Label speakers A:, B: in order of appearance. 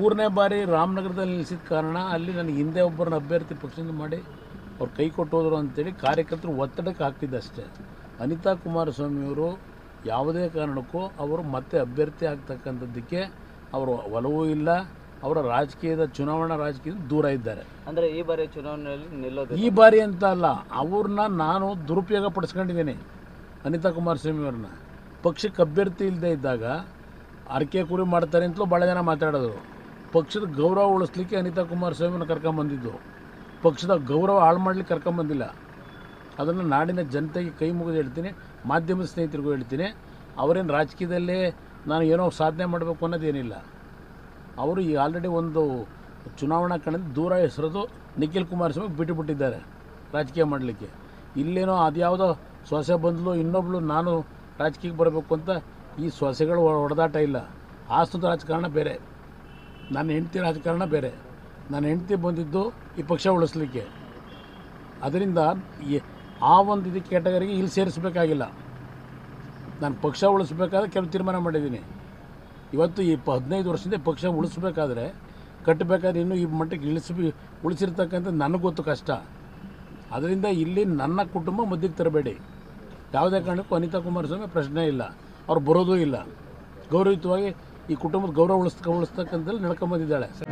A: ಮೂರನೇ ಬಾರಿ ರಾಮನಗರದಲ್ಲಿ ನಿಲ್ಲಿಸಿದ ಕಾರಣ ಅಲ್ಲಿ ನನಗೆ ಹಿಂದೆ ಒಬ್ಬರನ್ನ ಅಭ್ಯರ್ಥಿ ಪಕ್ಷದಿಂದ ಮಾಡಿ ಅವ್ರು ಕೈ ಕೊಟ್ಟು ಹೋದ್ರು ಅಂತೇಳಿ ಕಾರ್ಯಕರ್ತರು ಒತ್ತಡಕ್ಕೆ ಹಾಕ್ತಿದ್ದೆ ಅಷ್ಟೇ ಅನಿತಾ ಕುಮಾರಸ್ವಾಮಿಯವರು ಯಾವುದೇ ಕಾರಣಕ್ಕೂ ಅವರು ಮತ್ತೆ ಅಭ್ಯರ್ಥಿ ಆಗ್ತಕ್ಕಂಥದ್ದಕ್ಕೆ ಅವರು ಒಲವೂ ಇಲ್ಲ ಅವರ ರಾಜಕೀಯದ ಚುನಾವಣಾ ರಾಜಕೀಯದ ದೂರ ಇದ್ದಾರೆ
B: ಅಂದ್ರೆ ಈ ಬಾರಿ ಚುನಾವಣೆಯಲ್ಲಿ ನಿಲ್ಲೋದು
A: ಈ ಬಾರಿ ಅಂತ ಅಲ್ಲ ಅವ್ರನ್ನ ನಾನು ದುರುಪಯೋಗ ಪಡಿಸ್ಕೊಂಡಿದ್ದೀನಿ ಅನಿತಾ ಕುಮಾರಸ್ವಾಮಿ ಅವ್ರನ್ನ ಪಕ್ಷಕ್ಕೆ ಅಭ್ಯರ್ಥಿ ಇಲ್ಲದೆ ಇದ್ದಾಗ ಅರಕೆ ಕುರಿ ಮಾಡ್ತಾರೆ ಅಂತಲೂ ಭಾಳ ಜನ ಮಾತಾಡೋದು ಪಕ್ಷದ ಗೌರವ ಉಳಿಸ್ಲಿಕ್ಕೆ ಅನಿತಾ ಕುಮಾರಸ್ವಾಮಿನ ಕರ್ಕೊಂಬಂದಿದ್ದು ಪಕ್ಷದ ಗೌರವ ಹಾಳು ಮಾಡ್ಲಿಕ್ಕೆ ಕರ್ಕೊಂಬಂದಿಲ್ಲ ಅದನ್ನು ನಾಡಿನ ಜನತೆಗೆ ಕೈ ಮುಗಿದು ಹೇಳ್ತೀನಿ ಮಾಧ್ಯಮದ ಸ್ನೇಹಿತರಿಗೂ ಹೇಳ್ತೀನಿ ಅವರೇನು ರಾಜಕೀಯದಲ್ಲೇ ನಾನು ಏನೋ ಸಾಧನೆ ಮಾಡಬೇಕು ಅನ್ನೋದೇನಿಲ್ಲ ಅವರು ಈ ಆಲ್ರೆಡಿ ಒಂದು ಚುನಾವಣಾ ಕಣದಿಂದ ದೂರ ಹೆಸರದು ನಿಖಿಲ್ ಕುಮಾರಸ್ವಾಮಿ ಬಿಟ್ಟು ಬಿಟ್ಟಿದ್ದಾರೆ ರಾಜಕೀಯ ಮಾಡಲಿಕ್ಕೆ ಇಲ್ಲೇನೋ ಅದ್ಯಾವುದೋ ಸೊಸೆ ಬಂದಲು ಇನ್ನೊಬ್ಳು ನಾನು ರಾಜಕೀಯಕ್ಕೆ ಬರಬೇಕು ಅಂತ ಈ ಸೊಸೆಗಳು ಹೊಡೆದಾಟ ಇಲ್ಲ ಆಸ್ತದ ರಾಜಕಾರಣ ಬೇರೆ ನನ್ನ ಹೆಂಡತಿ ರಾಜಕಾರಣ ಬೇರೆ ನನ್ನ ಹೆಂಡತಿ ಬಂದಿದ್ದು ಈ ಪಕ್ಷ ಉಳಿಸ್ಲಿಕ್ಕೆ ಅದರಿಂದ ಈ ಆ ಒಂದು ಇದು ಕ್ಯಾಟಗರಿಗೆ ಇಲ್ಲಿ ಸೇರಿಸಬೇಕಾಗಿಲ್ಲ ನಾನು ಪಕ್ಷ ಉಳಿಸ್ಬೇಕಾದ್ರೆ ಕೆಲವು ತೀರ್ಮಾನ ಮಾಡಿದ್ದೀನಿ ಇವತ್ತು ಈ ಪ ಹದಿನೈದು ವರ್ಷದಿಂದ ಪಕ್ಷ ಉಳಿಸ್ಬೇಕಾದ್ರೆ ಕಟ್ಟಬೇಕಾದ್ರೆ ಇನ್ನೂ ಈ ಮಟ್ಟಕ್ಕೆ ಇಳಿಸಿ ಉಳಿಸಿರ್ತಕ್ಕಂಥ ನನಗೆ ಗೊತ್ತು ಕಷ್ಟ ಅದರಿಂದ ಇಲ್ಲಿ ನನ್ನ ಕುಟುಂಬ ಮಧ್ಯಕ್ಕೆ ತರಬೇಡಿ ಯಾವುದೇ ಕಾರಣಕ್ಕೂ ಅನಿತಾ ಕುಮಾರಸ್ವಾಮಿ ಪ್ರಶ್ನೆ ಇಲ್ಲ ಅವ್ರು ಬರೋದೂ ಇಲ್ಲ ಗೌರವಯುತವಾಗಿ ಈ ಕುಟುಂಬದ ಗೌರವ ಉಳಿಸ್ತ ಉಳಿಸ್ತಕ್ಕಂಥಲ್ಲಿ ನಡ್ಕೊಂಬಂದಿದ್ದಾಳೆ